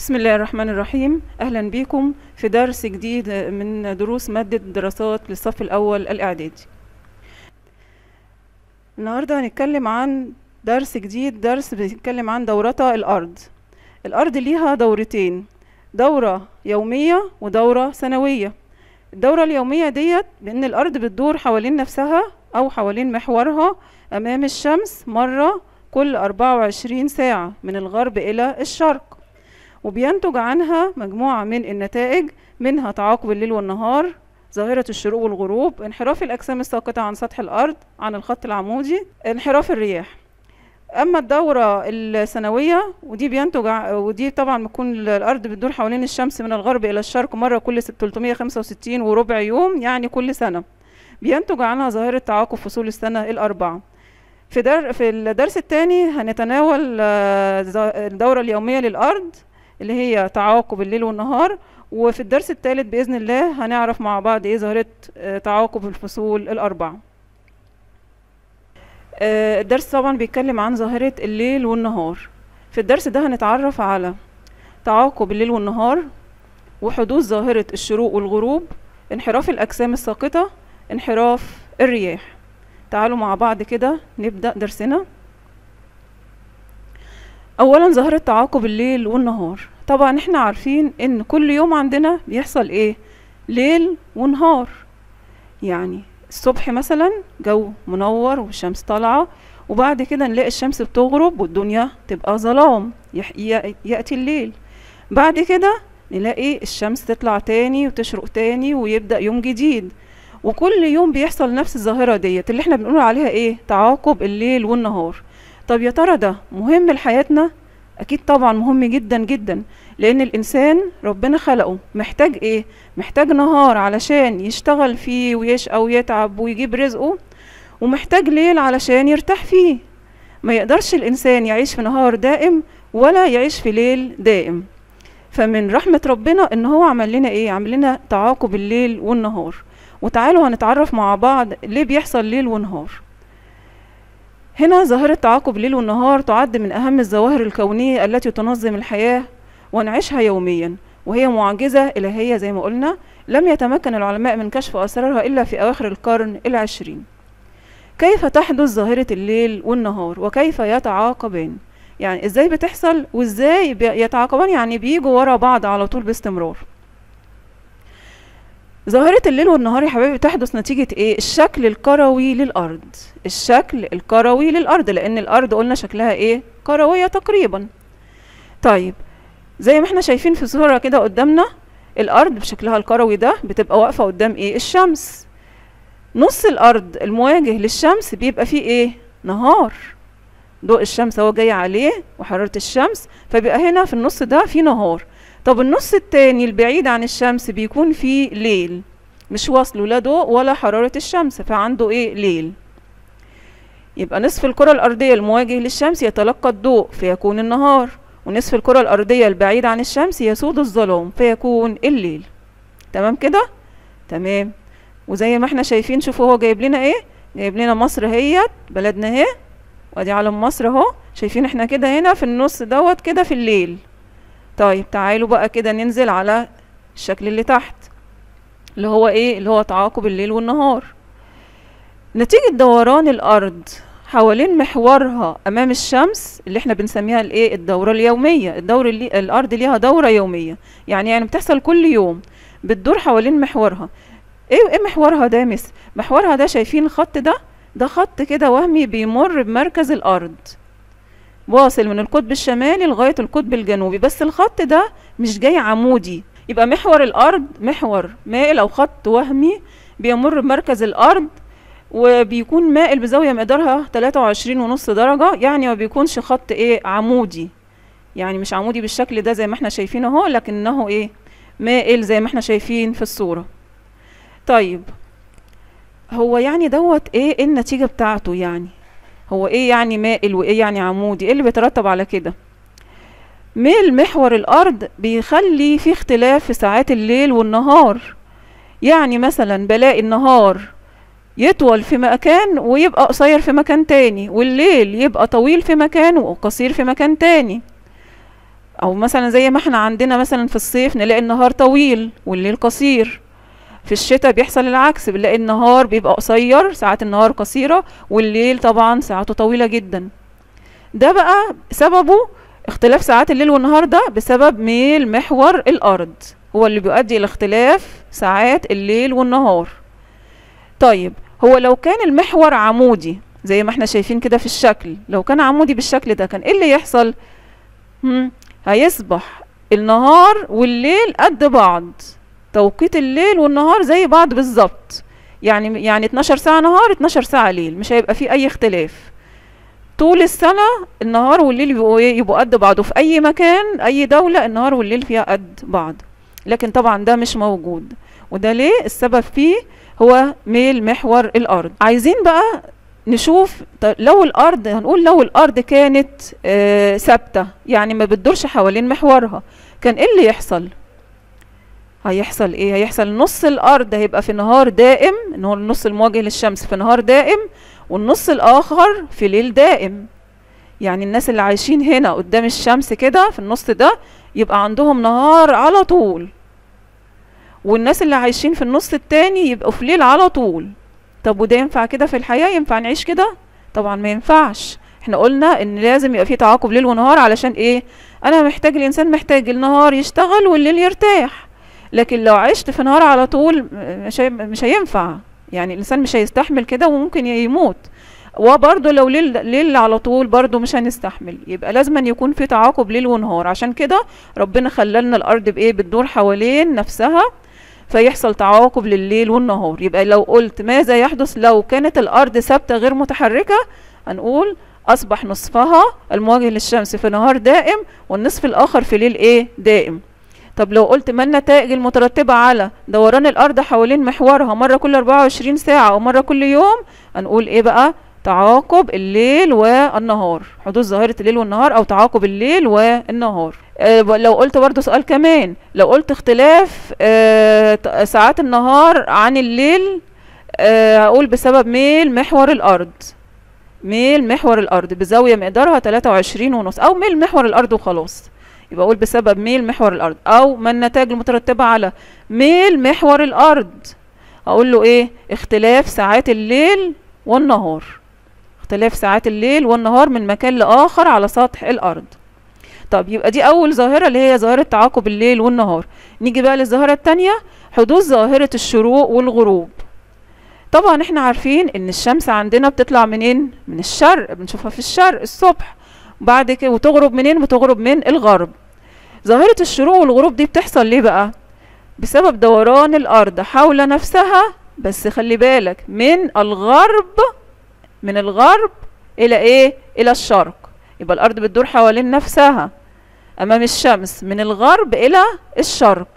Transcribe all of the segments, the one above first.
بسم الله الرحمن الرحيم أهلا بكم في درس جديد من دروس مادة دراسات للصف الأول الإعدادي النهاردة هنتكلم عن درس جديد درس بيتكلم عن دورتا الأرض الأرض ليها دورتين دورة يومية ودورة سنوية الدورة اليومية ديت بأن الأرض بتدور حوالين نفسها أو حوالين محورها أمام الشمس مرة كل 24 ساعة من الغرب إلى الشرق وبينتج عنها مجموعة من النتائج منها تعاقب الليل والنهار ظاهرة الشروق والغروب انحراف الأجسام الساقطة عن سطح الأرض عن الخط العمودي انحراف الرياح أما الدورة السنوية ودي بينتج ع- ودي طبعا بتكون الأرض بتدور حوالين الشمس من الغرب إلى الشرق مرة كل 365 وربع يوم يعني كل سنة بينتج عنها ظاهرة تعاقب فصول السنة الأربعة في در في الدرس الثاني هنتناول آه، ز- الدورة اليومية للأرض اللي هي تعاقب الليل والنهار وفي الدرس الثالث بإذن الله هنعرف مع بعض ايه ظاهرة آه، تعاقب الفصول الأربعة آه، الدرس طبعا بيتكلم عن ظاهرة الليل والنهار في الدرس ده هنتعرف على تعاقب الليل والنهار وحدوث ظاهرة الشروق والغروب انحراف الأجسام الساقطة انحراف الرياح تعالوا مع بعض كده نبدأ درسنا اولا ظاهرة تعاقب الليل والنهار طبعا احنا عارفين ان كل يوم عندنا بيحصل ايه ليل ونهار يعني الصبح مثلا جو منور والشمس طالعة وبعد كده نلاقي الشمس بتغرب والدنيا تبقى ظلام يح- ي- يأتي الليل بعد كده نلاقي الشمس تطلع تاني وتشرق تاني ويبدأ يوم جديد وكل يوم بيحصل نفس الظاهرة ديت اللي احنا بنقول عليها ايه تعاقب الليل والنهار طب يا ترى ده مهم لحياتنا اكيد طبعا مهم جدا جدا لان الانسان ربنا خلقه محتاج ايه محتاج نهار علشان يشتغل فيه ويشقى ويتعب ويجيب رزقه ومحتاج ليل علشان يرتاح فيه ما يقدرش الانسان يعيش في نهار دائم ولا يعيش في ليل دائم فمن رحمة ربنا ان هو عمل لنا ايه عمل لنا تعاقب الليل والنهار وتعالوا هنتعرف مع بعض ليه بيحصل ليل ونهار هنا ظاهرة تعاقب الليل والنهار تعد من أهم الظواهر الكونية التي تنظم الحياة ونعيشها يوميا وهي معجزة إلهية زي ما قلنا لم يتمكن العلماء من كشف أسرارها إلا في أواخر القرن العشرين كيف تحدث ظاهرة الليل والنهار وكيف يتعاقبان يعني إزاي بتحصل وإزاي بي- يتعاقبان يعني بيجوا ورا بعض على طول باستمرار ظاهرة الليل والنهار يا حبايبي تحدث نتيجة ايه؟ الشكل الكروي للأرض الشكل الكروي للأرض لأن الأرض قلنا شكلها ايه؟ كروية تقريبا طيب زي ما احنا شايفين في صورة كده قدامنا الأرض بشكلها الكروي ده بتبقى واقفة قدام ايه؟ الشمس نص الأرض المواجه للشمس بيبقى فيه ايه؟ نهار ضوء الشمس هو جاي عليه وحرارة الشمس فبيبقى هنا في النص ده في نهار طب النص التاني البعيد عن الشمس بيكون فيه ليل مش واصله لا ضوء ولا حرارة الشمس فعنده ايه ليل يبقى نصف الكرة الأرضية المواجه للشمس يتلقى الضوء فيكون النهار ونصف الكرة الأرضية البعيد عن الشمس يسود الظلام فيكون الليل تمام كده تمام وزي ما احنا شايفين شوفوا هو جايب لنا ايه جايب لنا مصر اهيت بلدنا اهي وادي علم مصر اهو شايفين احنا كده هنا في النص دوت كده في الليل طيب تعالوا بقى كده ننزل على الشكل اللي تحت اللي هو ايه اللي هو تعاقب الليل والنهار نتيجة دوران الأرض حوالين محورها أمام الشمس اللي احنا بنسميها الايه الدورة اليومية الدور اللي الأرض ليها دورة يومية يعني يعني بتحصل كل يوم بتدور حوالين محورها ايه ايه محورها ده يا مس محورها ده شايفين الخط ده ده خط كده وهمي بيمر بمركز الأرض واصل من القطب الشمالي لغاية القطب الجنوبي بس الخط ده مش جاي عمودي يبقى محور الأرض محور مائل أو خط وهمي بيمر بمركز الأرض وبيكون مائل بزاوية مقدارها 23 ونص درجة يعني ما بيكونش خط ايه عمودي يعني مش عمودي بالشكل ده زي ما احنا شايفين اهو لكنه ايه مائل زي ما احنا شايفين في الصورة طيب هو يعني دوت ايه النتيجة بتاعته يعني هو ايه يعني مائل وايه يعني عمودي ايه اللي بيترتب على كده ميل محور الارض بيخلي في اختلاف في ساعات الليل والنهار يعني مثلا بلاقي النهار يطول في مكان ويبقى قصير في مكان تاني والليل يبقى طويل في مكان وقصير في مكان تاني او مثلا زي ما احنا عندنا مثلا في الصيف نلاقي النهار طويل والليل قصير في الشتاء بيحصل العكس بنلاقي النهار بيبقى قصير ساعات النهار قصيرة والليل طبعا ساعته طويلة جدا ده بقى سببه اختلاف ساعات الليل والنهار ده بسبب ميل محور الأرض هو اللي بيؤدي إلى اختلاف ساعات الليل والنهار طيب هو لو كان المحور عمودي زي ما احنا شايفين كده في الشكل لو كان عمودي بالشكل ده كان ايه اللي يحصل هم هيصبح النهار والليل قد بعض توقيت الليل والنهار زي بعض بالظبط يعني يعني 12 ساعة نهار 12 ساعة ليل مش هيبقى فيه أي اختلاف طول السنة النهار والليل يبقوا ايه يبقوا قد بعض وفي أي مكان أي دولة النهار والليل فيها قد بعض لكن طبعا ده مش موجود وده ليه السبب فيه هو ميل محور الأرض عايزين بقى نشوف لو الأرض هنقول لو الأرض كانت آه ثابتة يعني ما بتدورش حوالين محورها كان ايه اللي يحصل هيحصل ايه هيحصل نص الارض هيبقى في نهار دائم ان هو النص المواجه للشمس في نهار دائم والنص الاخر في ليل دائم يعني الناس اللي عايشين هنا قدام الشمس كده في النص ده يبقى عندهم نهار على طول والناس اللي عايشين في النص التاني يبقوا في ليل على طول طب وده ينفع كده في الحياة ينفع نعيش كده طبعا ما ينفعش احنا قلنا ان لازم يبقى في تعاقب ليل ونهار علشان ايه انا محتاج الانسان محتاج النهار يشتغل والليل يرتاح لكن لو عشت في نهار على طول مش مش هينفع يعني الانسان مش هيستحمل كده وممكن يموت وبرضه لو ليل ليل على طول برضه مش هنستحمل يبقى لازم أن يكون في تعاقب ليل ونهار عشان كده ربنا خلالنا الارض بايه بتدور حوالين نفسها فيحصل تعاقب لليل والنهار يبقى لو قلت ماذا يحدث لو كانت الارض ثابته غير متحركه هنقول اصبح نصفها المواجه للشمس في نهار دائم والنصف الاخر في ليل ايه دائم طب لو قلت ما النتائج المترتبة على دوران الأرض حوالين محورها مرة كل 24 ساعة أو مرة كل يوم هنقول إيه بقى تعاقب الليل والنهار حدوث ظاهرة الليل والنهار أو تعاقب الليل والنهار آه لو قلت برضو سؤال كمان لو قلت اختلاف آه ساعات النهار عن الليل آه هقول بسبب ميل محور الأرض ميل محور الأرض بزاوية مقدارها 23 ونص أو ميل محور الأرض وخلاص يبقى اقول بسبب ميل محور الارض او ما النتائج المترتبه على ميل محور الارض اقول له ايه اختلاف ساعات الليل والنهار اختلاف ساعات الليل والنهار من مكان لاخر على سطح الارض طب يبقى دي اول ظاهره اللي هي ظاهره تعاقب الليل والنهار نيجي بقى للظاهره الثانيه حدوث ظاهره الشروق والغروب طبعا احنا عارفين ان الشمس عندنا بتطلع منين من الشرق بنشوفها في الشرق الصبح بعد كده وتغرب منين بتغرب من الغرب ظاهرة الشروق والغروب دي بتحصل ليه بقى بسبب دوران الأرض حول نفسها بس خلي بالك من الغرب من الغرب إلى إيه إلى الشرق يبقى الأرض بتدور حوالين نفسها أمام الشمس من الغرب إلى الشرق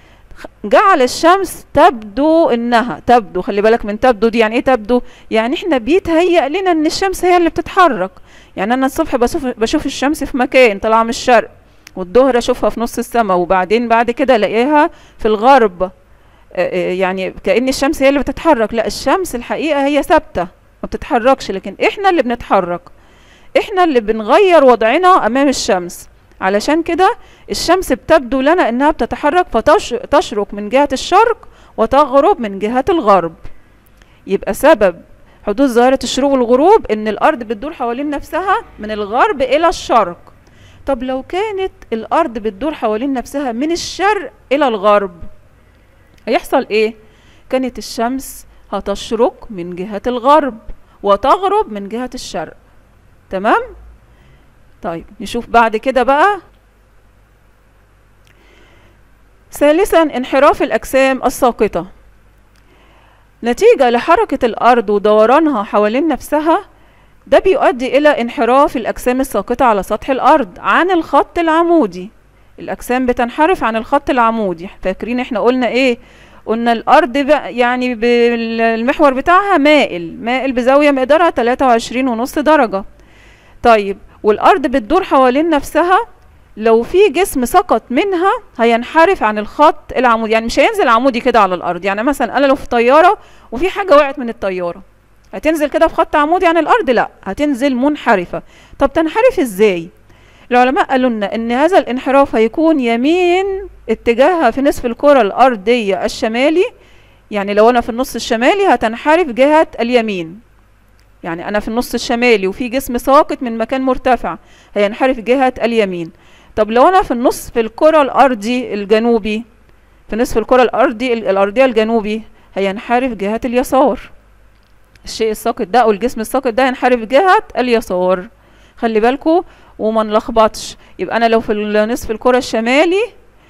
جعل الشمس تبدو انها تبدو خلي بالك من تبدو دي يعني ايه تبدو يعني احنا بيتهيأ لنا ان الشمس هي اللي بتتحرك يعني انا الصبح بشوف بشوف الشمس في مكان طالعه من الشرق والظهر اشوفها في نص السماء وبعدين بعد كده الاقيها في الغرب يعني كأن الشمس هي اللي بتتحرك لا الشمس الحقيقة هي ثابتة ما بتتحركش لكن احنا اللي بنتحرك احنا اللي بنغير وضعنا امام الشمس علشان كده الشمس بتبدو لنا انها بتتحرك فتشرق من جهة الشرق وتغرب من جهة الغرب يبقى سبب حدوث ظاهرة الشروق والغروب ان الارض بتدور حوالين نفسها من الغرب الى الشرق طب لو كانت الارض بتدور حوالين نفسها من الشرق الى الغرب هيحصل ايه كانت الشمس هتشرق من جهة الغرب وتغرب من جهة الشرق تمام طيب نشوف بعد كده بقى ثالثا انحراف الأجسام الساقطة نتيجة لحركة الأرض ودورانها حوالين نفسها ده بيؤدي إلى انحراف الأجسام الساقطة على سطح الأرض عن الخط العمودي الأجسام بتنحرف عن الخط العمودي فاكرين احنا قلنا ايه قلنا الأرض بقى يعني بالمحور بتاعها مائل مائل بزاوية مقدارها 23 ونص درجة طيب والأرض بتدور حوالين نفسها لو في جسم سقط منها هينحرف عن الخط العمودي يعني مش هينزل عمودي كده على الأرض يعني مثلا أنا لو في طيارة وفي حاجة وقعت من الطيارة هتنزل كده في خط عمودي عن الأرض لا هتنزل منحرفة طب تنحرف ازاي العلماء قالوا لنا ان هذا الانحراف هيكون يمين اتجاهها في نصف الكرة الارضية الشمالي يعني لو انا في النص الشمالي هتنحرف جهة اليمين يعني انا في النص الشمالي وفي جسم ساقط من مكان مرتفع هينحرف جهة اليمين طب لو انا في النص في الكرة الارضي الجنوبي في نصف الكرة الارضي الارضية الجنوبي هينحرف جهة اليسار الشيء الساقط ده او الجسم الساقط ده ينحرف جهة اليسار خلي بالكو وما نلخبطش يبقى انا لو في نصف الكرة الشمالي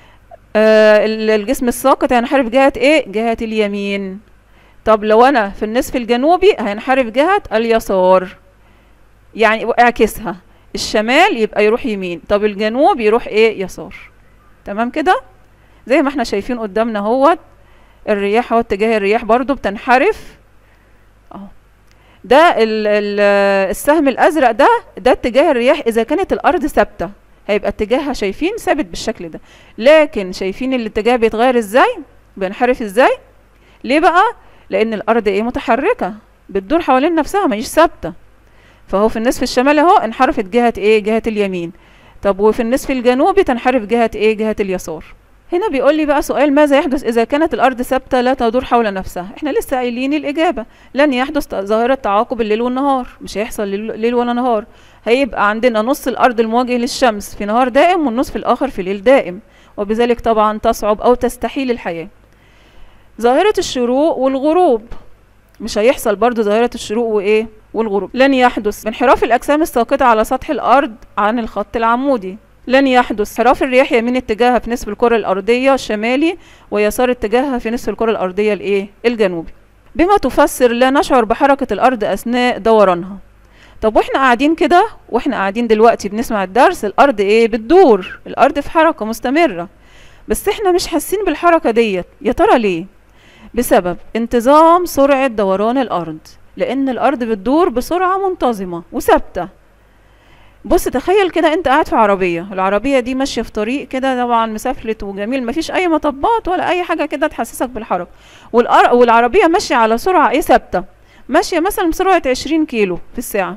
آه الجسم الساقط هينحرف جهة ايه جهة اليمين طب لو انا في النصف الجنوبي هينحرف جهة اليسار يعني اعكسها الشمال يبقى يروح يمين طب الجنوب يروح ايه يسار تمام كده زي ما احنا شايفين قدامنا اهوت الرياح اهو اتجاه الرياح برضو بتنحرف اهو ده ال ال السهم الازرق ده ده اتجاه الرياح اذا كانت الارض ثابته هيبقى اتجاهها شايفين ثابت بالشكل ده لكن شايفين الاتجاه بيتغير ازاي بينحرف ازاي ليه بقى لان الارض ايه متحركه بتدور حوالين نفسها مش ثابته فهو في النصف الشمالي اهو انحرفت جهه ايه جهه اليمين طب وفي النصف الجنوبي تنحرف جهه ايه جهه اليسار هنا بيقول لي بقى سؤال ماذا يحدث إذا كانت الأرض ثابتة لا تدور حول نفسها احنا لسه قايلين الإجابة لن يحدث ظاهرة تعاقب الليل والنهار مش هيحصل ليل ولا نهار هيبقى عندنا نص الأرض المواجه للشمس في نهار دائم والنصف الآخر في ليل دائم وبذلك طبعا تصعب أو تستحيل الحياة ظاهرة الشروق والغروب مش هيحصل برضو ظاهرة الشروق وإيه والغروب لن يحدث انحراف الأجسام الساقطة على سطح الأرض عن الخط العمودي لن يحدث انحراف الرياح يمين اتجاهها في نصف الكرة الأرضية الشمالي ويسار اتجاهها في نصف الكرة الأرضية الإيه الجنوبي بما تفسر لا نشعر بحركة الأرض أثناء دورانها طب واحنا قاعدين كده واحنا قاعدين دلوقتي بنسمع الدرس الأرض إيه بتدور الأرض في حركة مستمرة بس احنا مش حاسين بالحركة ديت يا ترى ليه بسبب انتظام سرعة دوران الأرض لأن الأرض بتدور بسرعة منتظمة وثابتة بص تخيل كده انت قاعد في عربية العربية دي ماشية في طريق كده طبعا مسافلت وجميل مفيش اي مطبات ولا اي حاجة كده تحسسك بالحركة والأر... والعربية ماشية على سرعة ايه ثابتة ماشية مثلا بسرعة عشرين كيلو في الساعة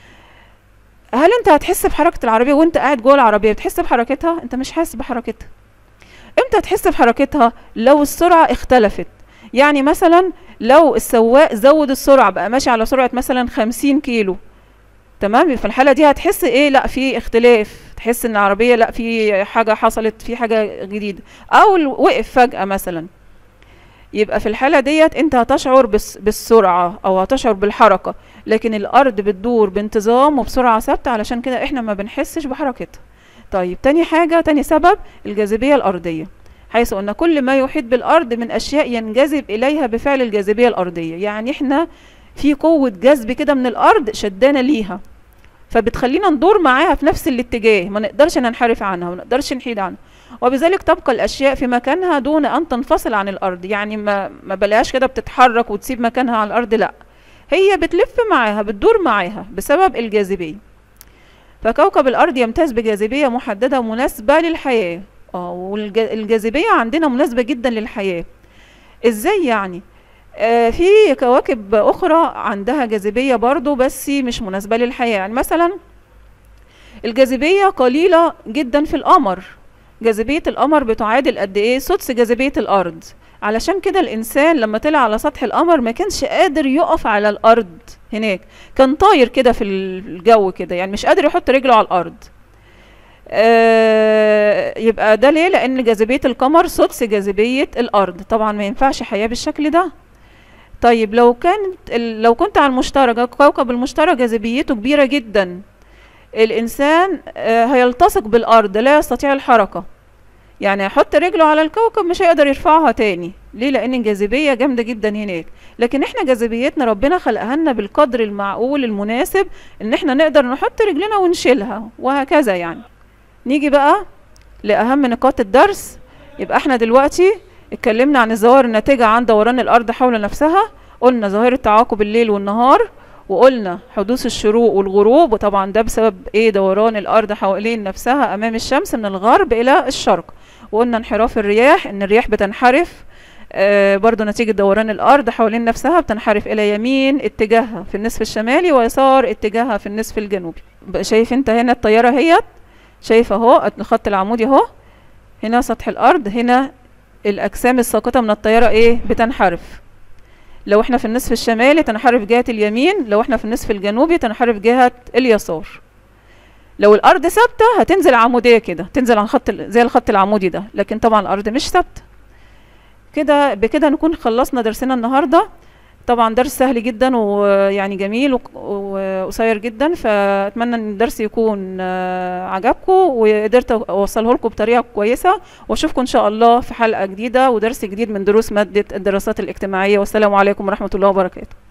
هل انت هتحس بحركة العربية وانت قاعد جوه العربية بتحس بحركتها انت مش حاسس بحركتها امتى هتحس بحركتها لو السرعة اختلفت يعني مثلا لو السواق زود السرعة بقى ماشي على سرعة مثلا خمسين كيلو تمام في الحالة دي هتحس ايه لا في اختلاف تحس ان العربية لا في حاجة حصلت في حاجة جديدة او وقف فجأة مثلا يبقى في الحالة ديت انت هتشعر بالسرعة او هتشعر بالحركة لكن الارض بتدور بانتظام وبسرعة ثابتة علشان كده احنا ما بنحسش بحركتها طيب تاني حاجة تاني سبب الجاذبية الارضية حيث ان كل ما يحيط بالارض من اشياء ينجذب اليها بفعل الجاذبية الارضية يعني احنا في قوة جذب كده من الارض شدانا ليها فبتخلينا ندور معاها في نفس الاتجاه ما نقدرش ننحرف عنها وما نقدرش نحيد عنها وبذلك تبقى الاشياء في مكانها دون ان تنفصل عن الارض يعني ما ما بلاش كده بتتحرك وتسيب مكانها على الارض لا هي بتلف معاها بتدور معاها بسبب الجاذبيه فكوكب الارض يمتاز بجاذبيه محدده مناسبه للحياه اه والجاذبيه عندنا مناسبه جدا للحياه ازاي يعني آه في كواكب اخرى عندها جاذبيه برضو بس مش مناسبه للحياه يعني مثلا الجاذبيه قليله جدا في القمر جاذبيه القمر بتعادل قد ايه سدس جاذبيه الارض علشان كده الانسان لما طلع على سطح القمر ما كانش قادر يقف على الارض هناك كان طاير كده في الجو كده يعني مش قادر يحط رجله على الارض آه يبقى ده ليه لان جاذبيه القمر سدس جاذبيه الارض طبعا ما ينفعش حياه بالشكل ده طيب لو كانت لو كنت على المشترك كوكب المشترك جاذبيته كبيره جدا الانسان آه هيلتصق بالارض لا يستطيع الحركه يعني يحط رجله على الكوكب مش هيقدر يرفعها تاني ليه لان الجاذبيه جامده جدا هناك لكن احنا جاذبيتنا ربنا خلقها لنا بالقدر المعقول المناسب ان احنا نقدر نحط رجلنا ونشيلها وهكذا يعني نيجي بقى لاهم نقاط الدرس يبقى احنا دلوقتي اتكلمنا عن الظواهر الناتجه عن دوران الارض حول نفسها قلنا ظاهره تعاقب الليل والنهار وقلنا حدوث الشروق والغروب وطبعا ده بسبب ايه دوران الارض حوالين نفسها امام الشمس من الغرب الى الشرق وقلنا انحراف الرياح ان الرياح بتنحرف آه برضو نتيجة دوران الأرض حوالين نفسها بتنحرف إلى يمين اتجاهها في النصف الشمالي ويسار اتجاهها في النصف الجنوبي شايف انت هنا الطيارة هي شايف اهو الخط العمودي اهو هنا سطح الارض هنا الاجسام الساقطه من الطياره ايه بتنحرف لو احنا في النصف الشمالي تنحرف جهه اليمين لو احنا في النصف الجنوبي تنحرف جهه اليسار لو الارض ثابته هتنزل عموديه كده تنزل عن خط ال- زي الخط العمودي ده لكن طبعا الارض مش ثابته كده بكده نكون خلصنا درسنا النهارده طبعا درس سهل جدا ويعني جميل وق- وقصير جدا فاتمنى ان الدرس يكون آه، عجبكم وقدرت اوصله لكم بطريقه كويسه واشوفكم ان شاء الله في حلقه جديده ودرس جديد من دروس ماده الدراسات الاجتماعيه والسلام عليكم ورحمه الله وبركاته